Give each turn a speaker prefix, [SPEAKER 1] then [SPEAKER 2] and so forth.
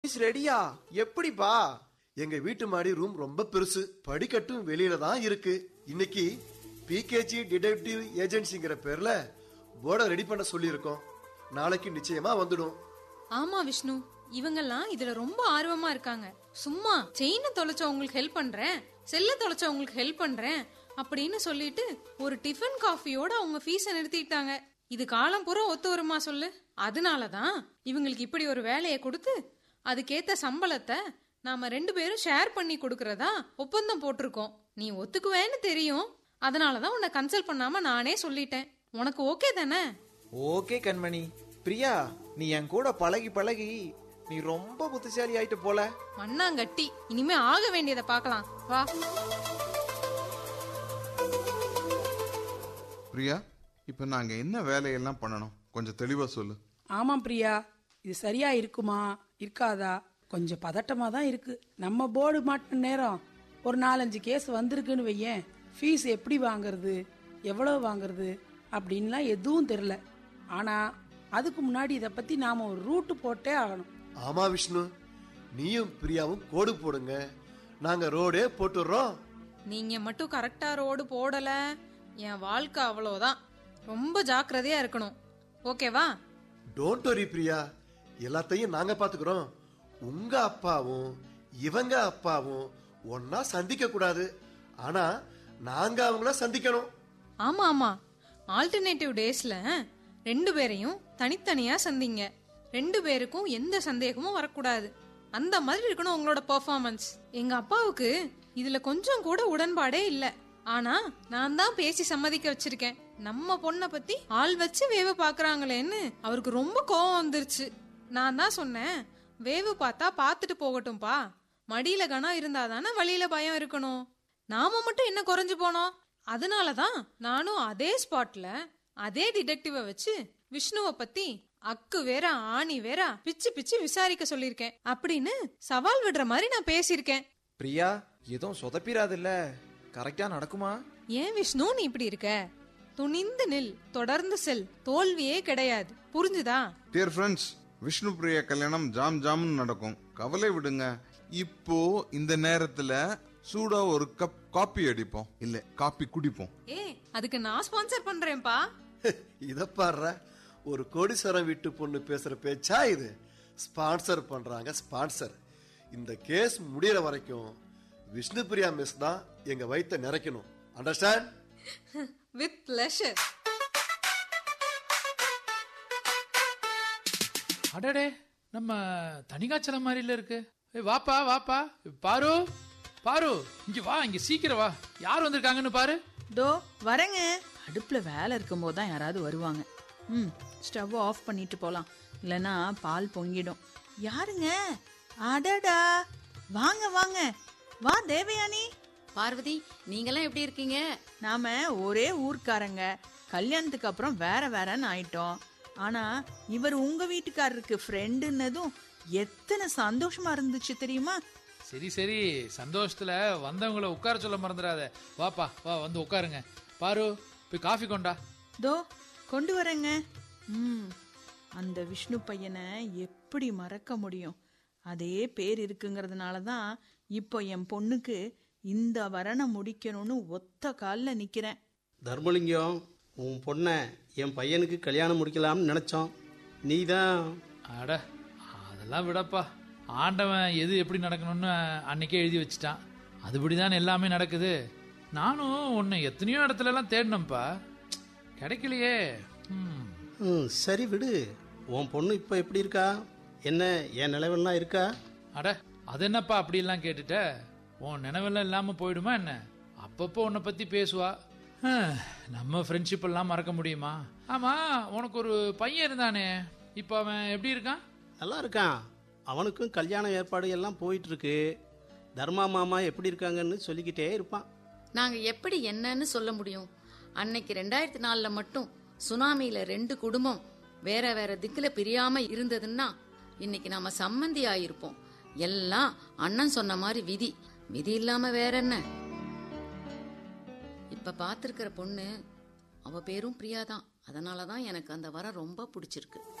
[SPEAKER 1] ரெடியா எப்படிப்பா
[SPEAKER 2] எங்க வீட்டு மாடி ரூம் ரொம்ப பெருசு படிக்கட்டும் வெளியில தான் இருக்கு இன்னைக்கு பிகேஜி டிடெக்டிவ் ஏஜென்சிங்கிற பேர்ல போர்டை ரெடி பண்ண சொல்லியிருக்கோம் நாளைக்கு நிச்சயமா வந்துடும்
[SPEAKER 3] ஆமா விஷ்ணு இவங்கெல்லாம் இதுல ரொம்ப ஆர்வமா இருக்காங்க சும்மா செயினை தொலைச்சவங்களுக்கு ஹெல்ப் பண்றேன் செல்ல தொலைச்சவங்களுக்கு ஹெல்ப் பண்றேன் அப்படின்னு சொல்லிட்டு ஒரு டிஃபன் காஃபியோட அவங்க ஃபீஸ நிறுத்திட்டாங்க இது காலம் பூரா ஒத்து வருமா சொல்லு அதனாலதான் இவங்களுக்கு இப்படி ஒரு வேலையை கொடுத்து அதுக்கேத்த சம்பளத்தை நாம ரெண்டு பேரும் ஷேர் பண்ணி கொடுக்கறதா ஒப்பந்தம் போட்டிருக்கோம் நீ ஒத்துக்குவேன்னு தெரியும் அதனாலதான் உன்னை கன்சல்ட் பண்ணாம நானே சொல்லிட்டேன் உனக்கு ஓகே தானே
[SPEAKER 1] ஓகே கண்மணி பிரியா நீ என் கூட பழகி பழகி நீ ரொம்ப புத்திசாலி ஆயிட்டு போல
[SPEAKER 3] மண்ணாங்கட்டி இனிமே ஆக வேண்டியதை பார்க்கலாம் வா
[SPEAKER 4] பிரியா இப்ப நாங்க என்ன வேலையெல்லாம் பண்ணணும் கொஞ்சம் தெளிவா சொல்லு
[SPEAKER 5] ஆமாம் பிரியா இது சரியா இருக்குமா இருக்காதா கொஞ்சம் பதட்டமா தான் இருக்கு நம்ம போர்டு மாட்டின நேரம் ஒரு நாலஞ்சு கேஸ் வந்திருக்குன்னு வையேன் ஃபீஸ் எப்படி வாங்குறது எவ்வளவு வாங்குறது அப்படின்லாம் எதுவும் தெரில ஆனா அதுக்கு முன்னாடி இதை பத்தி நாம ஒரு ரூட்டு போட்டே ஆகணும்
[SPEAKER 2] ஆமா விஷ்ணு நீயும் பிரியாவும் கோடு போடுங்க நாங்க ரோடே போட்டுடுறோம்
[SPEAKER 3] நீங்க மட்டும் கரெக்டா ரோடு போடல என் வாழ்க்கை அவ்வளவுதான் ரொம்ப ஜாக்கிரதையா இருக்கணும் ஓகேவா
[SPEAKER 2] டோன்ட் வரி பிரியா எல்லாத்தையும் நாங்க பாத்துக்கிறோம் உங்க அப்பாவும் இவங்க அப்பாவும் ஒன்னா சந்திக்க கூடாது ஆனா நாங்க அவங்கள சந்திக்கணும்
[SPEAKER 3] ஆமா ஆமா ஆல்டர்னேட்டிவ் டேஸ்ல ரெண்டு பேரையும் தனித்தனியா சந்திங்க ரெண்டு பேருக்கும் எந்த சந்தேகமும் வரக்கூடாது அந்த மாதிரி இருக்கணும் உங்களோட பெர்ஃபார்மன்ஸ் எங்க அப்பாவுக்கு இதுல கொஞ்சம் கூட உடன்பாடே இல்ல ஆனா நான் தான் பேசி சம்மதிக்க வச்சிருக்கேன் நம்ம பொண்ணை பத்தி ஆள் வச்சு வேவு பாக்குறாங்களேன்னு அவருக்கு ரொம்ப கோவம் வந்துருச்சு நான் தான் சொன்னேன் வேவு பார்த்தா பார்த்துட்டு போகட்டும்பா மடியில கனம் இருந்தாதானே வழியில பயம் இருக்கணும் நாம மட்டும் என்ன குறைஞ்சு போனோம் அதனாலதான் நானும் அதே ஸ்பாட்ல அதே டிடெக்டிவ வச்சு விஷ்ணுவ பத்தி அக்கு வேற ஆணி வேற பிச்சு பிச்சு விசாரிக்க சொல்லிருக்கேன் அப்படின்னு சவால் விடுற மாதிரி நான் பேசியிருக்கேன்
[SPEAKER 1] பிரியா எதுவும் சொதப்பிராது இல்ல கரெக்டா நடக்குமா
[SPEAKER 3] ஏன் விஷ்ணு நீ இப்படி இருக்க துணிந்து நில் தொடர்ந்து செல் தோல்வியே கிடையாது புரிஞ்சுதா
[SPEAKER 4] டியர் ஃப்ரெண்ட்ஸ் விஷ்ணு பிரியா கல்யாணம் ஜாம் ஜாம்னு நடக்கும் கவலை விடுங்க இப்போ இந்த நேரத்துல சூடா ஒரு கப் காப்பி அடிப்போம் இல்ல காப்பி குடிப்போம்
[SPEAKER 3] ஏ அதுக்கு நான் ஸ்பான்சர் பண்றேன்ப்பா
[SPEAKER 2] இத பாடுற ஒரு கோடீஸ்வரம் வீட்டு பொண்ணு பேசுற பேச்சா இது ஸ்பான்சர் பண்றாங்க ஸ்பான்சர் இந்த கேஸ் முடியற வரைக்கும் விஷ்ணு பிரியா மிஸ் தான் எங்க வயித்தை நிறைக்கணும் அண்டர்ஸ்டாண்ட்
[SPEAKER 3] வித் பிளஷர்
[SPEAKER 6] அடடே நம்ம தனிகாச்சலம் மாதிரில இருக்கு ஏய், வாப்பா வாப்பா பாரு பாரு இங்க வா இங்க சீக்கிரம் வா யார் வந்திருக்காங்கன்னு பாரு
[SPEAKER 7] தோ வரேங்க அடுப்புல வேலை இருக்கும்போது தான் யாராவது வருவாங்க ம் ஸ்டவ் ஆஃப் பண்ணிட்டு போலாம் இல்லனா பால் பொங்கிடும் யாருங்க அடடா வாங்க வாங்க வா தேவயானி
[SPEAKER 8] பார்வதி நீங்கெல்லாம் எப்படி இருக்கீங்க
[SPEAKER 7] நாம ஒரே ஊர்க்காரங்க கல்யாணத்துக்கு அப்புறம் வேற வேறன்னு ஆயிட்டோம் ஆனா இவர் உங்க வீட்டுக்காரருக்கு ஃப்ரெண்டுன்னதும் எத்தனை சந்தோஷமா இருந்துச்சு தெரியுமா
[SPEAKER 6] சரி சரி சந்தோஷத்துல வந்தவங்கள உட்கார சொல்ல மறந்துடாத வாப்பா வா வந்து உட்காருங்க பாரு போய் காஃபி கொண்டா
[SPEAKER 7] தோ கொண்டு வரேங்க ம் அந்த விஷ்ணு பையனை எப்படி மறக்க முடியும் அதே பேர் இருக்குங்கிறதுனால தான் இப்போ என் பொண்ணுக்கு இந்த வரனை முடிக்கணும்னு ஒத்த காலில் நிற்கிறேன்
[SPEAKER 9] தர்மலிங்கம் உன் பொண்ணை என் பையனுக்கு கல்யாணம் முடிக்கலாம்னு நினச்சோம் நீ தான்
[SPEAKER 6] அட அதெல்லாம் விடப்பா ஆண்டவன் எது எப்படி நடக்கணும்னு அன்னைக்கே எழுதி வச்சுட்டான் அதுபடிதான் எல்லாமே நடக்குது நானும் உன்னை எத்தனையோ இடத்துல எல்லாம் தேடினேன்ப்பா கிடைக்கலையே ம்
[SPEAKER 9] ம் சரி விடு உன் பொண்ணு இப்போ எப்படி இருக்கா என்ன என் நிலவெல்லாம் இருக்கா
[SPEAKER 6] அட அது என்னப்பா அப்படியெல்லாம் கேட்டுட்ட உன் நினைவெல்லாம் இல்லாம போயிடுமா என்ன அப்பப்போ உன்னை பத்தி பேசுவா ஹம், நம்ம ஃப்ரெண்ட்ஷிப் எல்லாம் மறக்க முடியுமா ஆமா உனக்கு ஒரு பையன் இருந்தானே இப்போ அவன் எப்படி இருக்கான்
[SPEAKER 9] நல்லா இருக்கான் அவனுக்கும் கல்யாண ஏற்பாடு எல்லாம் போயிட்டு இருக்கு தர்மா மாமா எப்படி இருக்காங்கன்னு சொல்லிக்கிட்டே இருப்பான்
[SPEAKER 8] நாங்க எப்படி என்னன்னு சொல்ல முடியும் அன்னைக்கு ரெண்டாயிரத்தி நாலுல மட்டும் சுனாமியில ரெண்டு குடும்பம் வேற வேற திக்குல பிரியாம இருந்ததுன்னா இன்னைக்கு நாம சம்மந்தி ஆயிருப்போம் எல்லாம் அண்ணன் சொன்ன மாதிரி விதி விதி இல்லாம வேற என்ன இப்ப பாத்திருக்கிற பொண்ணு அவ பேரும் பிரியாதான் அதனாலதான் எனக்கு அந்த வரம் ரொம்ப பிடிச்சிருக்கு